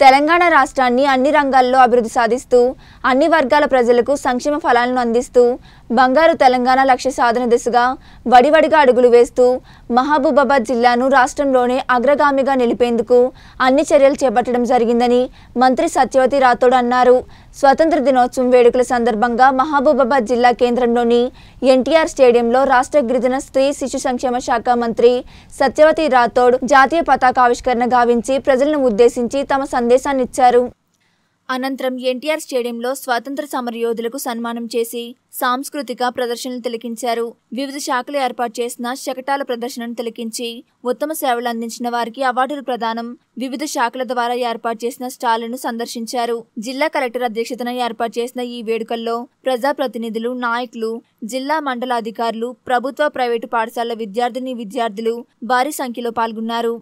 తెలంగాణ రాష్ట్రాన్ని అన్ని రంగాల్లో అభివృద్ధి సాధిస్తూ అన్ని వర్గాల ప్రజలకు సంక్షేమ ఫలాలను అందిస్తూ బంగారు తెలంగాణ లక్ష్య సాధన దిశగా వడివడిగా అడుగులు వేస్తూ మహబూబాబాద్ జిల్లాను రాష్ట్రంలోనే అగ్రగామిగా నిలిపేందుకు అన్ని చర్యలు చేపట్టడం జరిగిందని మంత్రి సత్యవతి రాథోడ్ అన్నారు స్వతంత్ర దినోత్సవం వేడుకల సందర్భంగా మహబూబాబాద్ జిల్లా కేంద్రంలోని ఎన్టీఆర్ స్టేడియంలో రాష్ట్ర గిరిజన స్త్రీ శిశు సంక్షేమ శాఖ మంత్రి సత్యవతి రాథోడ్ జాతీయ పతాకావిష్కరణ గావించి ప్రజలను ఉద్దేశించి తమ సందేశాన్ని ఇచ్చారు అనంతరం ఎన్టీఆర్ స్టేడియంలో స్వాతంత్ర సమరయోధులకు సన్మానం చేసి సాంస్కృతిక ప్రదర్శనలు తిలకించారు వివిధ శాఖలు ఏర్పాటు చేసిన శకటాల ప్రదర్శనను తిలకించి ఉత్తమ సేవలు అందించిన వారికి అవార్డులు ప్రదానం వివిధ శాఖల ద్వారా ఏర్పాటు చేసిన స్టాళ్లను సందర్శించారు జిల్లా కలెక్టర్ అధ్యక్షతన ఏర్పాటు చేసిన ఈ వేడుకల్లో ప్రజాప్రతినిధులు నాయకులు జిల్లా మండల అధికారులు ప్రభుత్వ ప్రైవేటు పాఠశాలల విద్యార్థిని విద్యార్థులు భారీ సంఖ్యలో పాల్గొన్నారు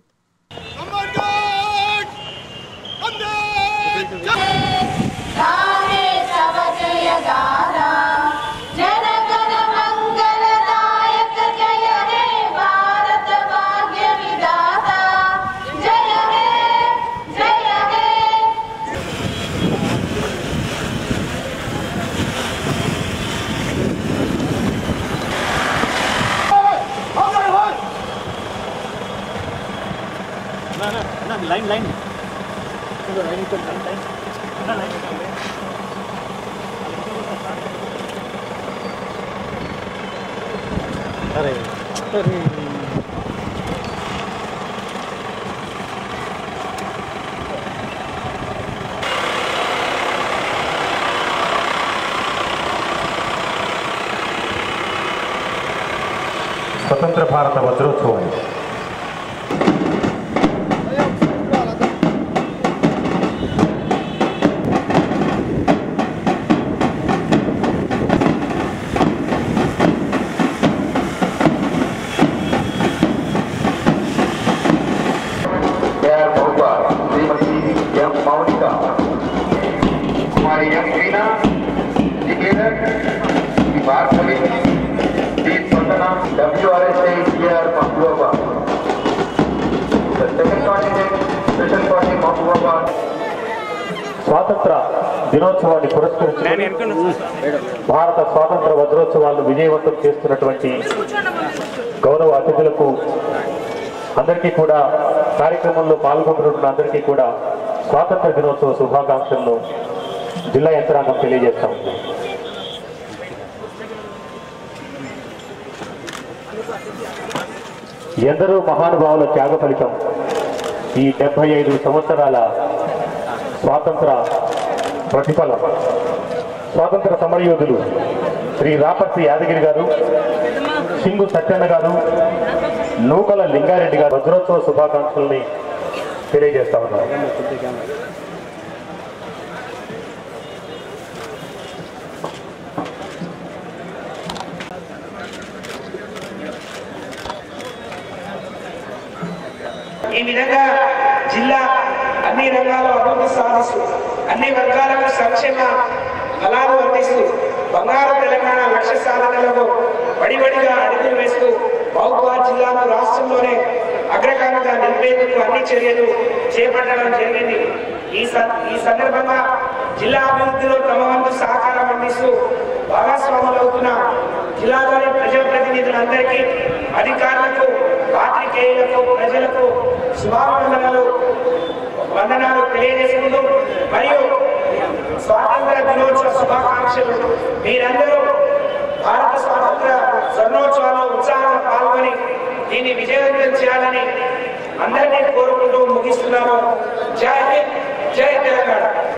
गाने सब जय गाना जनगण मंगलदायक जय हे भारत भाग्य विधाता जय हे जय हे लाइन लाइन अरे अरे స్వతంత్ర భారత వజ్రోత్సవం కేఆర్ బహుబ శ్రీమతి ఎం మౌనిక కుమారి ఎం మీనా డిక్లేరర్ Shri Bhargavi Shri Spandana W R S I K R Mahabuba second continent special party Mahabuba స్వాతంత్ర దినోత్సవాన్ని పురస్కరించుకుని భారత స్వాతంత్ర వజ్రోత్సవాలను విజయవంతం చేస్తున్నటువంటి గౌరవ అతిథులకు అందరికీ కూడా కార్యక్రమంలో పాల్గొంటున్న అందరికీ కూడా స్వాతంత్ర దినోత్సవ శుభాకాంక్షలను జిల్లా యంత్రాంగం తెలియజేస్తాం ఎందరో మహానుభావుల త్యాగ ఫలితం ఈ డెబ్బై ఐదు సంవత్సరాల స్వాతంత్ర ప్రతిఫలం స్వాతంత్ర సమరయోధులు శ్రీ రాపర్తి యాదగిరి గారు సింగు సత్యన్న గారు నూకల లింగారెడ్డి గారు వజ్రోత్సవ శుభాకాంక్షల్ని తెలియజేస్తా ఉన్నారు ఈ విధంగా జిల్లా అన్ని రంగాల్లో అభివృద్ధి సాధిస్తూ అన్ని వర్గాలకు సంక్షేమ ఫలాలు అందిస్తూ బంగారు తెలంగాణ లక్ష్య సాధనలకు వడివడిగా అడుగులు వేస్తూ మహబూబాద్ జిల్లాను రాష్ట్రంలోనే అగ్రగామిగా నిలిపేందుకు అన్ని చర్యలు చేపట్టడం జరిగింది ఈ సం- ఈ సందర్భంగా జిల్లా అభివృద్ధిలో తమ వంతు సహకారం అందిస్తూ భాగస్వాములవుతున్న జిల్లాలోని ప్రజాప్రతినిధులందరికీ అధికారులకు పాత్రికేయులకు ప్రజలకు శుభాభివందనలు వందనాలు తెలియజేసుకుంటూ మరియు స్వాతంత్ర దినోత్సవ శుభాకాంక్షలు మీరందరూ భారత స్వాతంత్ర స్వర్ణోత్సవాల్లో ఉత్సాహంగా పాల్గొని దీన్ని విజయవంతం చేయాలని అందరినీ కోరుకుంటూ ముగిస్తున్నాను జై హింద్